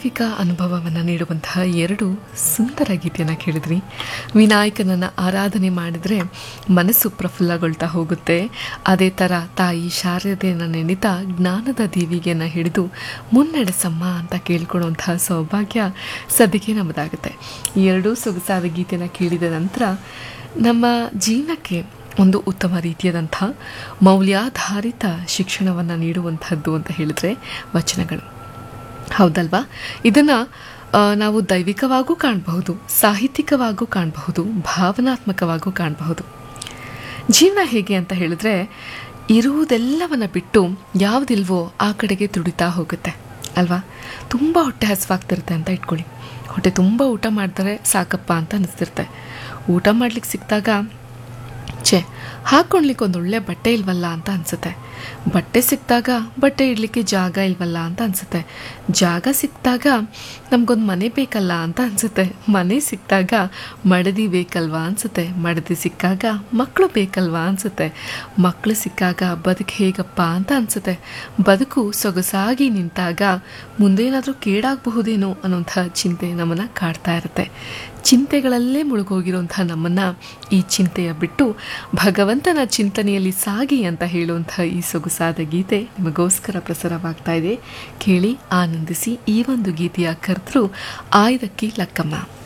ದೈವಿಕ ಅನುಭವವನ್ನು ನೀಡುವಂತಹ ಎರಡು ಸುಂದರ ಗೀತೆಯನ್ನು ಕೇಳಿದ್ರಿ ವಿನಾಯಕನನ್ನು ಆರಾಧನೆ ಮಾಡಿದರೆ ಮನಸ್ಸು ಪ್ರಫುಲ್ಲಗೊಳ್ತಾ ಹೋಗುತ್ತೆ ಅದೇ ಥರ ತಾಯಿ ಶಾರದೆಯನ್ನು ನೆನೆತಾ ಜ್ಞಾನದ ದೇವಿಗೆಯನ್ನು ಹಿಡಿದು ಮುನ್ನಡೆಸಮ್ಮ ಅಂತ ಕೇಳ್ಕೊಳ್ಳುವಂತಹ ಸೌಭಾಗ್ಯ ಸದ್ಯಕ್ಕೆ ನಮ್ಮದಾಗುತ್ತೆ ಈ ಎರಡೂ ಸೊಗಸಾದ ಗೀತೆನ ಕೇಳಿದ ನಂತರ ನಮ್ಮ ಜೀವನಕ್ಕೆ ಒಂದು ಉತ್ತಮ ರೀತಿಯಾದಂಥ ಮೌಲ್ಯಾಧಾರಿತ ಶಿಕ್ಷಣವನ್ನು ನೀಡುವಂಥದ್ದು ಅಂತ ಹೇಳಿದ್ರೆ ವಚನಗಳು ಹೌದಲ್ವಾ ಇದನ್ನು ನಾವು ದೈವಿಕವಾಗೂ ಕಾಣಬಹುದು ಸಾಹಿತ್ಯಿಕವಾಗೂ ಕಾಣಬಹುದು ಭಾವನಾತ್ಮಕವಾಗೂ ಕಾಣಬಹುದು ಜೀವನ ಹೇಗೆ ಅಂತ ಹೇಳಿದ್ರೆ ಇರುವುದೆಲ್ಲವನ್ನ ಬಿಟ್ಟು ಯಾವುದಿಲ್ವೋ ಆ ಕಡೆಗೆ ತುಡಿತಾ ಹೋಗುತ್ತೆ ಅಲ್ವಾ ತುಂಬ ಹೊಟ್ಟೆ ಹಸಿವಾಗ್ತಿರುತ್ತೆ ಅಂತ ಇಟ್ಕೊಳ್ಳಿ ಹೊಟ್ಟೆ ತುಂಬ ಊಟ ಮಾಡಿದ್ರೆ ಸಾಕಪ್ಪ ಅಂತ ಅನಿಸ್ತಿರುತ್ತೆ ಊಟ ಮಾಡ್ಲಿಕ್ಕೆ ಸಿಕ್ಕಿದಾಗ ಛೇ ಹಾಕ್ಕೊಳ್ಲಿಕ್ಕೆ ಒಂದು ಒಳ್ಳೆ ಬಟ್ಟೆ ಇಲ್ವಲ್ಲ ಅಂತ ಅನಿಸುತ್ತೆ ಬಟ್ಟೆ ಸಿಕ್ಕಿದಾಗ ಬಟ್ಟೆ ಇಡಲಿಕ್ಕೆ ಜಾಗ ಇಲ್ವಲ್ಲ ಅಂತ ಅನಿಸುತ್ತೆ ಜಾಗ ಸಿಕ್ಕಿದಾಗ ನಮಗೊಂದು ಮನೆ ಬೇಕಲ್ಲ ಅಂತ ಅನಿಸುತ್ತೆ ಮನೆ ಸಿಕ್ಕಿದಾಗ ಮಡದಿ ಬೇಕಲ್ವಾ ಅನಿಸುತ್ತೆ ಮಡದಿ ಸಿಕ್ಕಾಗ ಮಕ್ಕಳು ಬೇಕಲ್ವಾ ಅನಿಸುತ್ತೆ ಮಕ್ಕಳು ಸಿಕ್ಕಾಗ ಬದುಕು ಹೇಗಪ್ಪ ಅಂತ ಅನಿಸುತ್ತೆ ಬದುಕು ಸೊಗಸಾಗಿ ನಿಂತಾಗ ಮುಂದೇನಾದರೂ ಕೇಡಾಗಬಹುದೇನೋ ಅನ್ನೋಂಥ ಚಿಂತೆ ನಮ್ಮನ್ನು ಕಾಡ್ತಾ ಇರುತ್ತೆ ಚಿಂತೆಗಳಲ್ಲೇ ಮುಳುಗೋಗಿರುವಂಥ ನಮ್ಮನ್ನು ಈ ಚಿಂತೆಯ ಬಿಟ್ಟು ಭಗವಂತನ ಚಿಂತನೆಯಲ್ಲಿ ಸಾಗಿ ಅಂತ ಹೇಳುವಂಥ ಈ ಸೊಗಸಾದ ಗೀತೆ ನಿಮಗೋಸ್ಕರ ಪ್ರಸಾರವಾಗ್ತಾ ಇದೆ ಕೇಳಿ ಆನಂದಿಸಿ ಈ ಒಂದು ಗೀತೆಯ ಕರ್ತೃ ಆಯ್ದಕ್ಕಿ ಲಕ್ಕಮ್ಮ